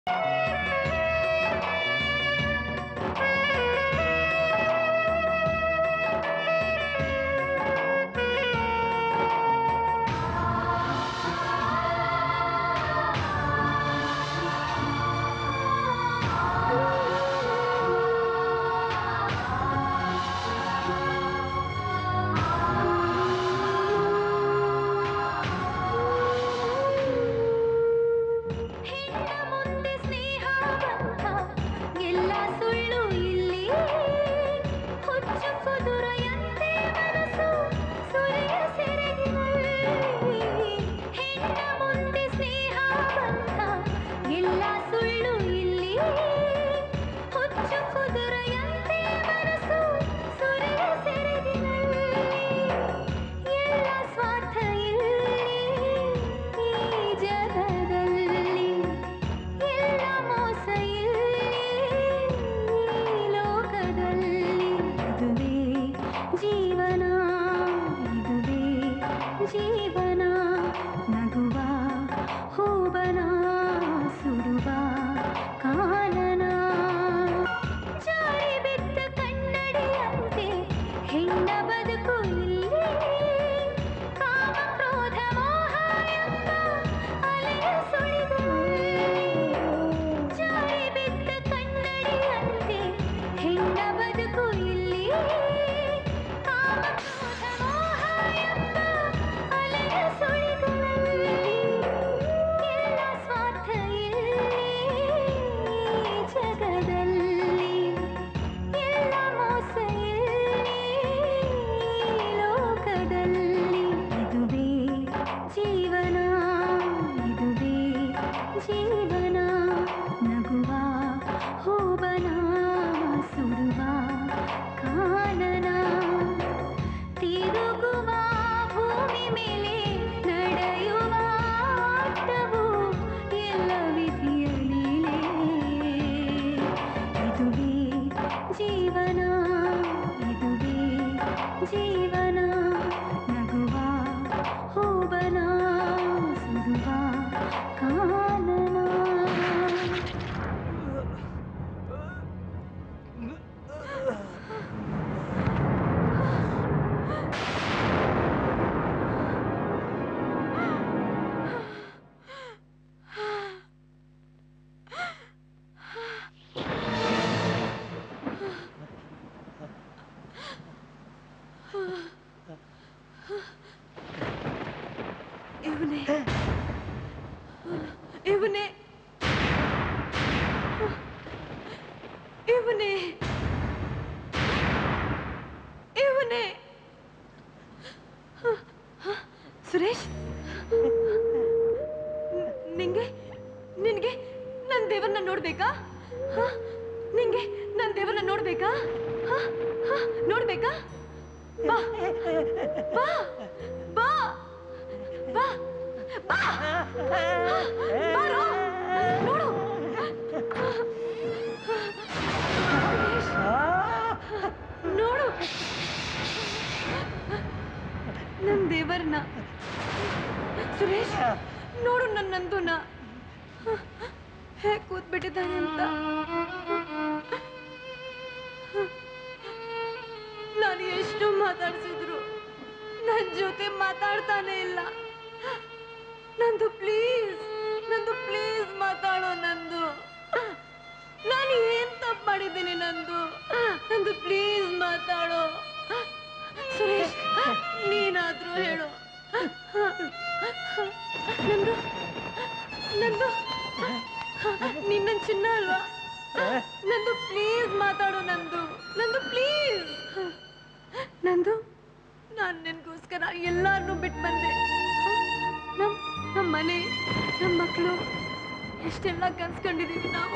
ಇವನೇ ಇವನೇ ಇವನೇ ಇವನೇ ಸುರೇಶ್ ನ- ನಿಂಗೆ ನಿನ್ಗೆ ನನ್ನ ದೇವರನ್ನ ನೋಡ್ಬೇಕಾ ಹ? ನಿಂಗೆ ನನ್ನ ದೇವರನ್ನ ನೋಡ್ಬೇಕಾ ಹ? ಹ? ನೋಡ್ಬೇಕಾ ಬಾ ಬಾ ಬಾ ಬಾ ಬಾ ಬಾರೋ ನೋಡು ಸುರೇಶ್, ನೋಡು ನನ್ ದೇವರನ್ನ ಸುರೇಶ್ ನೋಡು ನನ್ನ ನಂದುನ ಹೇಗೆ ಕೂತ್ಬಿಟ್ಟಿದ್ದಾನೆ ಅಂತ ನಾನು ಎಷ್ಟು ಮಾತಾಡ್ಸಿದ್ರು ನನ್ನ ಜೊತೆ ಮಾತಾಡ್ತಾನೆ ಇಲ್ಲ ನಂದು ಪ್ಲೀಸ್ ನಂದು ಪ್ಲೀಸ್ ಮಾತಾಡೋ ನಂದು ನಾನು ಏನ್ ತಪ್ಪು ಮಾಡಿದ್ದೀನಿ ನಂದು ನಂದು ಪ್ಲೀಸ್ ಮಾತಾಡೋ ಸುರೇಶ್ ನೀನಾದ್ರೂ ಹೇಳು ನಂದು ನಂದು ನಿನ್ನ ಚಿನ್ನ ಅಲ್ವಾ ನಂದು ಪ್ಲೀಸ್ ಮಾತಾಡು ನಂದು ನಂದು ಪ್ಲೀಸ್ ನಂದು ನಾನು ನಿನ್ಗೋಸ್ಕರ ಎಲ್ಲಾರನ್ನೂ ಬಿಟ್ಟು ಬಂದೆ ನಮ್ ನಮ್ಮ ಮನೆ ನಮ್ಮ ಮಕ್ಕಳು ಎಷ್ಟೆಲ್ಲ ಕನ್ಸ್ಕೊಂಡಿದೀವಿ ನಾವು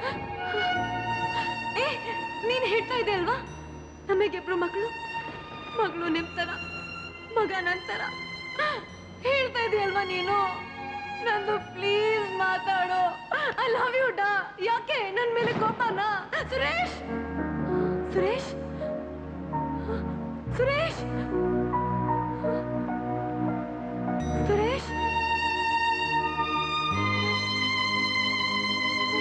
ಏ ನೀನ್ ಹೇಳ್ತಾ ಇದ್ದೆ ಅಲ್ವಾ ನಮಗಿಬ್ರು ಮಕ್ಕಳು ಮಗಳು ನಿಮ್ ತರ ಮಗ ನನ್ ತರ ಹೇಳ್ತಾ ಇದೆಯಲ್ವಾ ನೀನು ನಂದು ಪ್ಲೀಸ್ ಮಾತಾಡು ಐ ಲವ್ ಯು ಡಾ ಯಾಕೆ ನನ್ ಮೇಲೆ ಕೋಪನಾ ಸುರೇಶ್ ಸುರೇಶ್ ಸುರೇಶ್ ಸುರೇಶ್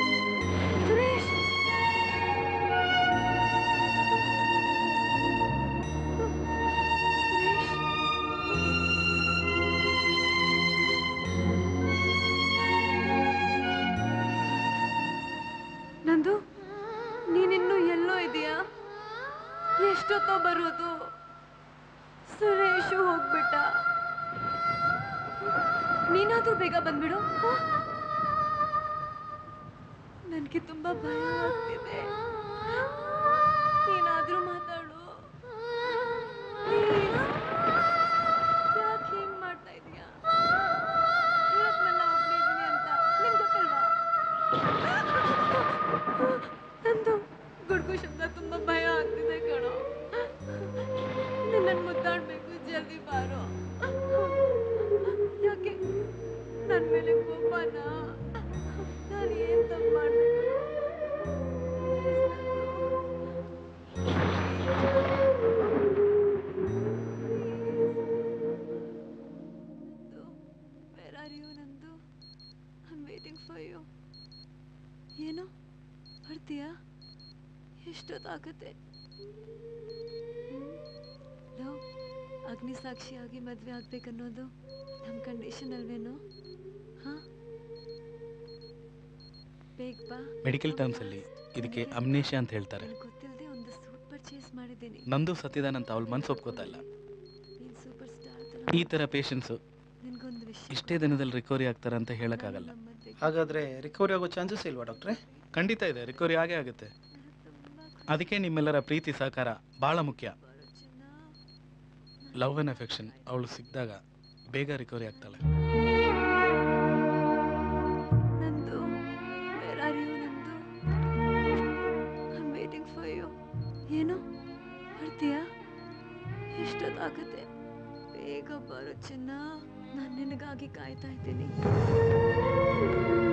ಎಷ್ಟೊತ್ತೋ ಬರೋದು ಸುರೇಶು ಹೋಗ್ಬಿಟ್ಟ ನೀನಾದ್ರೂ ಬೇಗ ಬಂದ್ಬಿಡು ಹ? ನನ್ಗೆ ತುಂಬಾ ಭಯ ಆಗ್ತಿದೆ ನೀನಾದ್ರೂ ಮಾತಾಡು Please. ಯಾಕೆ ಹಿಂಗ್ ಮಾಡ್ತಾ ಇದೀಯಾ ಹೇಳದ್ನಲ್ಲ ಒಬ್ನೇ ಇದೀನಿ ಅಂತ ನಿಂಗ್ ಗೊತ್ತಲ್ವಾ ನಂದು ಗುಡ್ಗು ಶಬ್ದ ತುಂಬಾ ಭಯ ಆಗ್ತಿದೆ ಕಣೋ ನಿನ್ನನ್ನು ಮುದ್ದಾಡ್ಬೇಕು ಜಲ್ದಿ ಬಾರೋ ಯಾಕೆ ನನ್ನ ಮೇಲೆ ಕೋಪನ ನಾನು ಏನ್ ತಪ್ಪು ಮಾಡ್ಬೇಕು where are you Nandu I am waiting for you ಏನು ಬರ್ತೀಯಾ ಎಷ್ಟೊತ್ತಾಗತ್ತೆ ಲವ್ ಅಗ್ನಿ ಸಾಕ್ಷಿಯಾಗಿ ಮದ್ವೆ ಆಗ್ಬೇಕನ್ನೋದು ನಮ್ಮ ಕಂಡೀಷನ್ ಅಲ್ವೇನೋ ಹಾ ಬೇಗ ಬಾ ಮೆಡಿಕಲ್ ಟರ್ಮ್ಸಲ್ಲಿ ಇದಕ್ಕೆ ಅಮ್ನೇಷಿಯಾ ಅಂತ ಹೇಳ್ತಾರೆ ನನಗೆ ಗೊತ್ತಿಲ್ಲದೆ ಒಂದು ಸೂಟ್ ಪರ್ಚೇಸ್ ಮಾಡಿದ್ದೀನಿ ನಂದು ಸತ್ತಿದಾನಂತ ಅವಳು ಮನ್ಸು ಒಪ್ಕೋತಾ ಇಲ್ಲ ನೀನ್ ಸೂಪರ್ ಸ್ಟಾರ್ ಈ ಥರ ಪೇಷಂಟ್ಸು ನಿನ್ಗೊಂದು ವಿಷಯ ಇಷ್ಟೇ ದಿನದಲ್ಲಿ ರಿಕವರಿ ಆಗ್ತಾರೆ ಅಂತ ಹೇಳೋಕ್ಕಾಗಲ್ಲ ನಮ್ಮ ಮದ್ವೆಗೆ ಹಾಗಾದ್ರೆ ರಿಕವರಿ ಆಗೋ ಚಾನ್ಸಸ್ ಇಲ್ವಾ ಡಾಕ್ಟ್ರೆ ಖಂಡಿತ ಇದೆ ರಿಕವರಿ ಆಗೇ ಆಗುತ್ತೆ ತುಂಬಾ ಅದಕ್ಕೆ ನಿಮ್ಮೆಲ್ಲರ ಪ್ರೀತಿ ಸಹಕಾರ ಭಾಳ ಮುಖ್ಯ ಬರೋ ಚಿನ್ನ ಲವ್ ಆ್ಯಂಡ್ ಅಫೆಕ್ಷನ್ ಅವಳು ಸಿಕ್ಕಿದಾಗ ಬೇಗ ರಿಕವರಿ ಆಗ್ತಾಳೆ Nandu where are you Nandu I am waiting for you ಏನು ಬರ್ತೀಯಾ ಎಷ್ಟೊತ್ತಾಗುತ್ತೆ ಬೇಗ ಬರೋ ಚಿನ್ನ ನಾನು ನಿನಗಾಗಿ ಕಾಯ್ತಾ ಇದ್ದೀನಿ